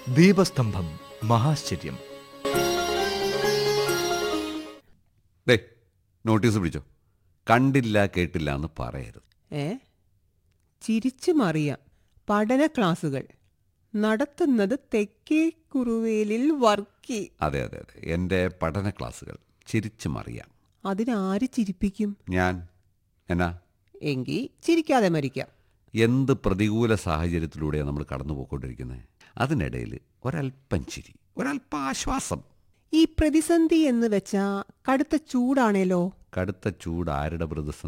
ദീപസ്തംഭം മഹാശ്ചര്യം day notice പിടിച്ചോ കണ്ടില്ല കേട്ടില്ല എന്ന് പറയരുത് ഏ ചിരിച്ചു മറിയാം പഠന ക്ലാസുകൾ നടത്തുന്നത് തെക്കേ കുറുവേലിൽ വർക്കി അതെ അതെ അതെ എൻ്റെ പഠന ക്ലാസ്സുകൾ ചിരിച്ചു മറിയാം അതിനാര് ചിരിപ്പിക്കും ഞാൻ എന്നാ എങ്കിൽ ചിരിക്കാതെ മരിക്കാം എന്ത് പ്രതികൂല സാഹചര്യത്തിലൂടെയാണ് നമ്മൾ കടന്നു പോയിക്കൊണ്ടിരിക്കുന്നത് അതിനിടയിൽ ഒരല്പം ചിരി ഒരല്പം ആശ്വാസം ഈ പ്രതിസന്ധി എന്ന് വെച്ചാ കടുത്ത ചൂടാണേലോ കടുത്ത ചൂട് ആരുടെ പ്രതിസന്ധി